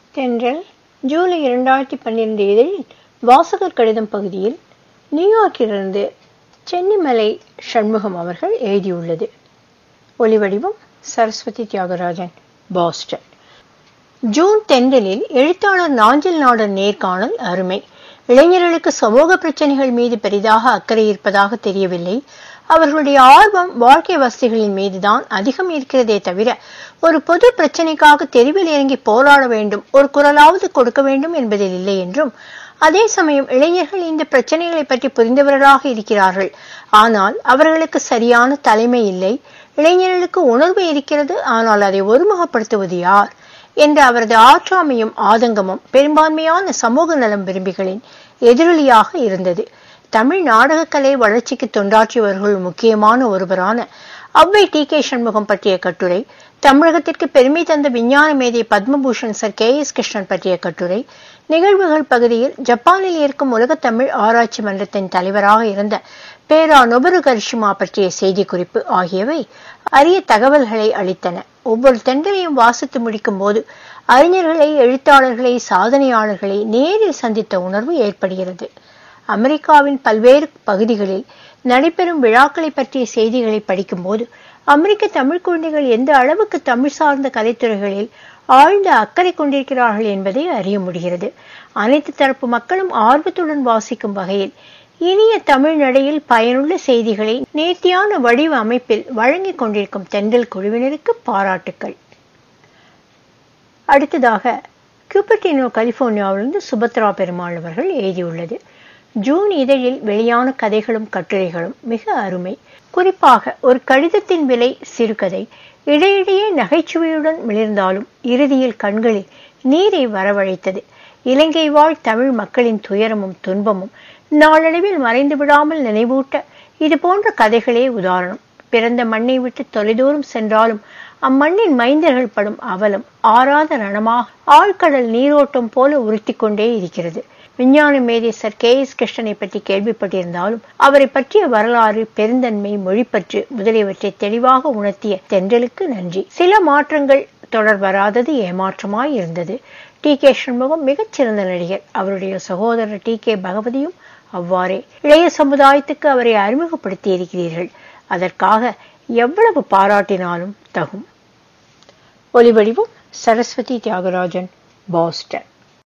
தென்றல் ஜூலை இரண்டாயிரத்தி பன்னிரண்டு இதழில் வாசகர் கடிதம் பகுதியில் நியூயார்க்கிலிருந்து சென்னிமலை சண்முகம் அவர்கள் எழுதியுள்ளது ஒலிவடிவம் சரஸ்வதி தியாகராஜன் பாஸ்டன் ஜூன் தென்றலில் எழுத்தாளர் நாஞ்சில் நாடன் நேர்காணல் அருமை இளைஞர்களுக்கு சமூக பிரச்சனைகள் மீது பெரிதாக அக்கறை இருப்பதாக தெரியவில்லை அவர்களுடைய ஆர்வம் வாழ்க்கை வசதிகளின் மீதுதான் அதிகம் இருக்கிறதே தவிர ஒரு பொது பிரச்சனைக்காக தெருவில் இறங்கி போராட வேண்டும் ஒரு குரலாவது கொடுக்க வேண்டும் என்பதில் இல்லை என்றும் அதே சமயம் இளைஞர்கள் இந்த பிரச்சனைகளை பற்றி புரிந்தவர்களாக இருக்கிறார்கள் ஆனால் அவர்களுக்கு சரியான தலைமை இல்லை இளைஞர்களுக்கு உணர்வு இருக்கிறது ஆனால் அதை ஒருமுகப்படுத்துவது யார் என்ற அவரது ஆற்றாமையும் ஆதங்கமும் பெரும்பான்மையான சமூக நலம் விரும்பிகளின் எதிரொலியாக இருந்தது தமிழ் நாடகக்கலை வளர்ச்சிக்கு தொண்டாற்றியவர்கள் முக்கியமான ஒருவரான அவ்வை டி கே சண்முகம் பற்றிய கட்டுரை தமிழகத்திற்கு பெருமை தந்த விஞ்ஞான மேதை Padma Bhushan sir K S Krishnan பற்றிய கட்டுரை நிகழ்வுகள் பகுதியில் ஜப்பானில் இருக்கும் உலக தமிழ் ஆராய்ச்சி மன்றத்தின் தலைவராக இருந்த பேரா நொபரு கரிஷிமா பற்றிய செய்திக்குறிப்பு ஆகியவை அரிய தகவல்களை அளித்தன ஒவ்வொரு தென்றலையும் வாசித்து முடிக்கும் போது அறிஞர்களை எழுத்தாளர்களை சாதனையாளர்களை நேரில் சந்தித்த உணர்வு ஏற்படுகிறது அமெரிக்காவின் பல்வேறு பகுதிகளில் நடைபெறும் விழாக்களை பற்றிய செய்திகளை படிக்கும்போது அமெரிக்க தமிழ் குழந்தைகள் எந்த அளவுக்கு தமிழ் சார்ந்த கலைத்துறைகளில் ஆழ்ந்த அக்கறை கொண்டிருக்கிறார்கள் என்பதை அறிய முடிகிறது அனைத்து தரப்பு மக்களும் ஆர்வத்துடன் வாசிக்கும் வகையில் இனிய தமிழ் நடையில் பயனுள்ள செய்திகளை நேர்த்தியான வடிவ அமைப்பில் வழங்கிக் கொண்டிருக்கும் தென்றல் குழுவினருக்கு பாராட்டுக்கள் அடுத்ததாக கியூபர்டினோ கலிபோர்னியாவிலிருந்து சுபத்ரா பெருமாள் அவர்கள் எழுதியுள்ளது ஜூன் இதழில் வெளியான கதைகளும் கட்டுரைகளும் மிக அருமை குறிப்பாக ஒரு கடிதத்தின் விலை சிறுகதை இடையிடையே நகைச்சுவையுடன் மிளிர்ந்தாலும் இறுதியில் கண்களில் நீரை வரவழைத்தது இலங்கை வாழ் தமிழ் மக்களின் துயரமும் துன்பமும் நாளடைவில் மறைந்து விடாமல் நினைவூட்ட இது போன்ற கதைகளே உதாரணம் பிறந்த மண்ணை விட்டு தொலைதூரம் சென்றாலும் அம்மண்ணின் மைந்தர்கள் படும் அவலம் ஆறாத ரணமாக ஆழ்கடல் நீரோட்டம் போல உறுத்தி கொண்டே இருக்கிறது விஞ்ஞான மேதை சர் கே எஸ் கிருஷ்ணனை பற்றி கேள்விப்பட்டிருந்தாலும் அவரை பற்றிய வரலாறு பெருந்தன்மை மொழிப்பற்று முதலியவற்றை தெளிவாக உணர்த்திய தென்றலுக்கு நன்றி சில மாற்றங்கள் தொடர் வராதது ஏமாற்றமாய் இருந்தது டி கே சண்முகம் மிகச்சிறந்த நடிகர் அவருடைய சகோதரர் டி கே பகவதியும் அவ்வாறே இளைய சமுதாயத்துக்கு அவரை அறிமுகப்படுத்தி இருக்கிறீர்கள் அதற்காக எவ்வளவு பாராட்டினாலும் தகும் ஒலிவடிவம் சரஸ்வதி தியாகராஜன் பாஸ்டன்